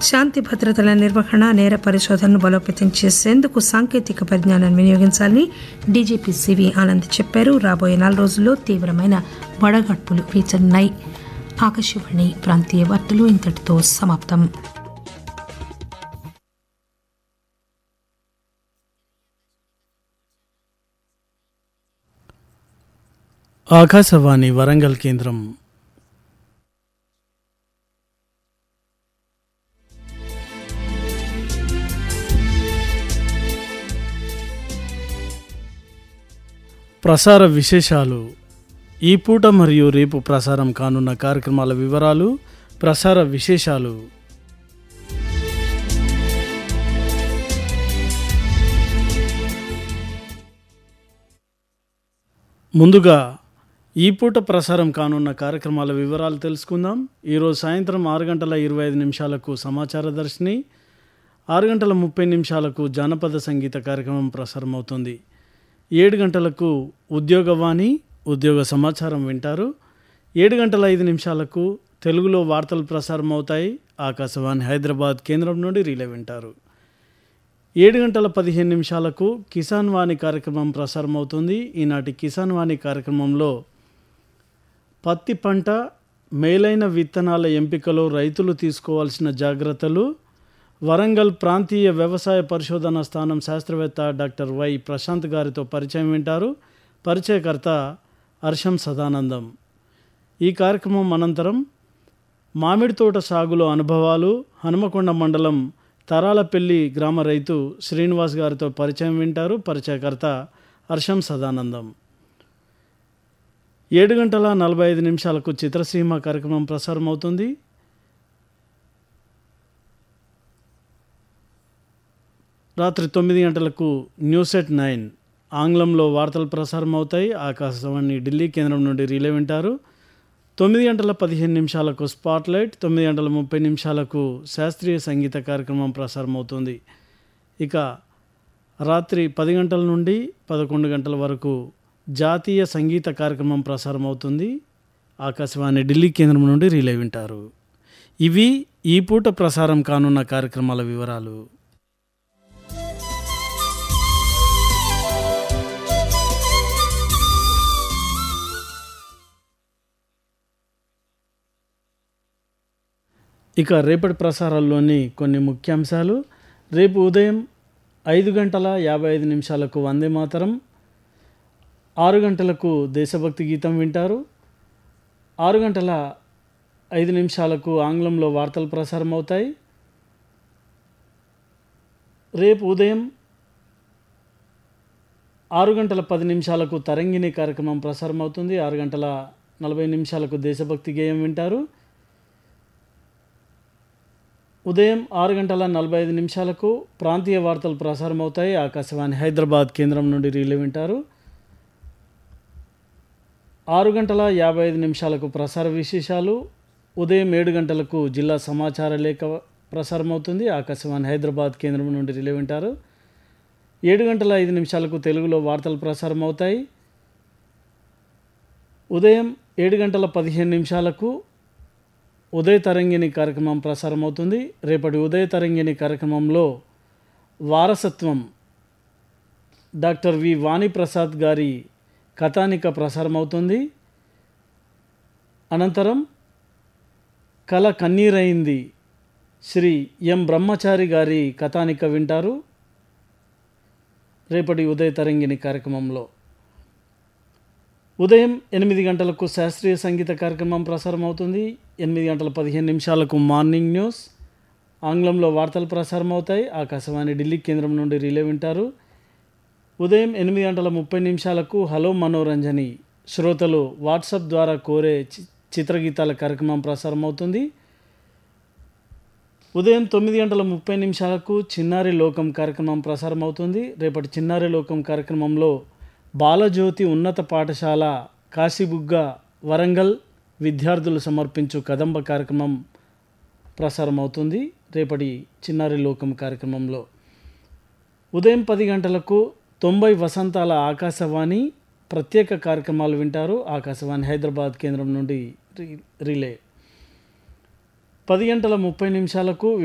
శాంతి భద్రతల నిర్వహణ నేర పరిశోధనను బలోపేతం చేసేందుకు సాంకేతిక పరిజ్ఞానాన్ని వినియోగించాలని డీజీపీ సివి ఆనంద్ చెప్పారు రాబోయే నాలుగు రోజుల్లో తీవ్రమైన వడగడ్పులు వీచనున్నాయి ఆకాశవాణి ప్రాంతీయ వార్తలు ఇంతటితో సమాప్తం ఆకాశవాణి వరంగల్ కేంద్రం ప్రసార విశేషాలు ఈ పూట మరియు రేపు ప్రసారం కానున్న కార్యక్రమాల వివరాలు ప్రసార విశేషాలు ముందుగా ఈ పూట ప్రసారం కానున్న కార్యక్రమాల వివరాలు తెలుసుకుందాం ఈరోజు సాయంత్రం ఆరు గంటల ఇరవై ఐదు నిమిషాలకు సమాచార దర్శిని ఆరు గంటల ముప్పై నిమిషాలకు జానపద సంగీత కార్యక్రమం ప్రసారం అవుతుంది ఏడు గంటలకు ఉద్యోగవాణి ఉద్యోగ సమాచారం వింటారు ఏడు గంటల ఐదు నిమిషాలకు తెలుగులో వార్తలు ప్రసారం అవుతాయి ఆకాశవాణి హైదరాబాద్ కేంద్రం నుండి రీలే వింటారు ఏడు గంటల పదిహేను నిమిషాలకు కిసాన్ వాణి కార్యక్రమం ప్రసారం అవుతుంది ఈనాటి కిసాన్ వాణి కార్యక్రమంలో పత్తి పంట మేలైన విత్తనాల ఎంపికలో రైతులు తీసుకోవాల్సిన జాగ్రత్తలు వరంగల్ ప్రాంతీయ వ్యవసాయ పరిశోధన స్థానం శాస్త్రవేత్త డాక్టర్ వై ప్రశాంత్ గారితో పరిచయం వింటారు పరిచయకర్త హర్షం సదానందం ఈ కార్యక్రమం అనంతరం మామిడి తోట సాగులో అనుభవాలు హనుమకొండ మండలం తరాలపల్లి గ్రామ రైతు శ్రీనివాస్ గారితో పరిచయం వింటారు పరిచయకర్త హర్షం సదానందం ఏడు గంటల నలభై ఐదు నిమిషాలకు చిత్రసీమ కార్యక్రమం ప్రసారం అవుతుంది రాత్రి తొమ్మిది గంటలకు న్యూస్ ఎట్ నైన్ ఆంగ్లంలో వార్తలు ప్రసారం అవుతాయి ఆకాశవాణి ఢిల్లీ కేంద్రం నుండి రీలే వింటారు తొమ్మిది గంటల పదిహేను నిమిషాలకు స్పాట్లైట్ తొమ్మిది గంటల ముప్పై నిమిషాలకు శాస్త్రీయ సంగీత కార్యక్రమం ప్రసారం అవుతుంది ఇక రాత్రి పది గంటల నుండి పదకొండు గంటల వరకు జాతీయ సంగీత కార్యక్రమం ప్రసారం అవుతుంది ఆకాశవాణి ఢిల్లీ కేంద్రం నుండి రీలే వింటారు ఇవి ఈ పూట ప్రసారం కానున్న కార్యక్రమాల వివరాలు ఇక రేపటి ప్రసారాల్లోని కొన్ని ముఖ్యాంశాలు రేపు ఉదయం ఐదు గంటల యాభై ఐదు నిమిషాలకు వందే మాతరం ఆరు గంటలకు దేశభక్తి గీతం వింటారు ఆరు గంటల ఐదు నిమిషాలకు ఆంగ్లంలో వార్తలు ప్రసారం అవుతాయి రేపు ఉదయం ఆరు గంటల పది నిమిషాలకు తరంగిణి కార్యక్రమం ప్రసారం అవుతుంది ఆరు గంటల నలభై నిమిషాలకు దేశభక్తి గేయం వింటారు ఉదయం ఆరు గంటల నలభై ఐదు నిమిషాలకు ప్రాంతీయ వార్తలు ప్రసారం అవుతాయి ఆకాశవాణి హైదరాబాద్ కేంద్రం నుండి రీలే వింటారు ఆరు గంటల యాభై ఐదు నిమిషాలకు ప్రసార విశేషాలు ఉదయం ఏడు గంటలకు జిల్లా సమాచార లేఖ ప్రసారం అవుతుంది ఆకాశవాణి హైదరాబాద్ కేంద్రం నుండి రిలే వింటారు ఏడు గంటల ఐదు నిమిషాలకు తెలుగులో వార్తలు ప్రసారం అవుతాయి ఉదయం ఏడు గంటల పదిహేను నిమిషాలకు ఉదయ తరంగిణి కార్యక్రమం ప్రసారం అవుతుంది రేపటి ఉదయ తరంగిణి కార్యక్రమంలో వారసత్వం డాక్టర్ వి వాణిప్రసాద్ గారి కథానిక ప్రసారం అవుతుంది అనంతరం కళ కన్నీరైంది శ్రీ ఎం బ్రహ్మచారి గారి కథానిక వింటారు రేపటి ఉదయ తరంగిణి కార్యక్రమంలో ఉదయం ఎనిమిది గంటలకు శాస్త్రీయ సంగీత కార్యక్రమం ప్రసారం అవుతుంది ఎనిమిది గంటల పదిహేను నిమిషాలకు మార్నింగ్ న్యూస్ ఆంగ్లంలో వార్తలు ప్రసారం అవుతాయి ఆకాశవాణి ఢిల్లీ కేంద్రం నుండి రిలే వింటారు ఉదయం ఎనిమిది గంటల ముప్పై నిమిషాలకు హలో మనోరంజని శ్రోతలు వాట్సాప్ ద్వారా కోరే చి- చిత్రగీతాల కార్యక్రమం ప్రసారం అవుతుంది ఉదయం తొమ్మిది గంటల ముప్పై నిమిషాలకు చిన్నారి లోకం కార్యక్రమం ప్రసారం అవుతుంది రేపటి చిన్నారి లోకం కార్యక్రమంలో బాలజ్యోతి ఉన్నత పాఠశాల కాశీబుగ్గ వరంగల్ విద్యార్థులు సమర్పించు కదంబ కార్యక్రమం ప్రసారం అవుతుంది రేపటి చిన్నారి లోకం కార్యక్రమంలో ఉదయం పది గంటలకు తొంభై వసంతాల ఆకాశవాణి ప్రత్యేక కార్యక్రమాలు వింటారు ఆకాశవాణి హైదరాబాద్ కేంద్రం నుండి రి- రిలే పది గంటల ముప్పై నిమిషాలకు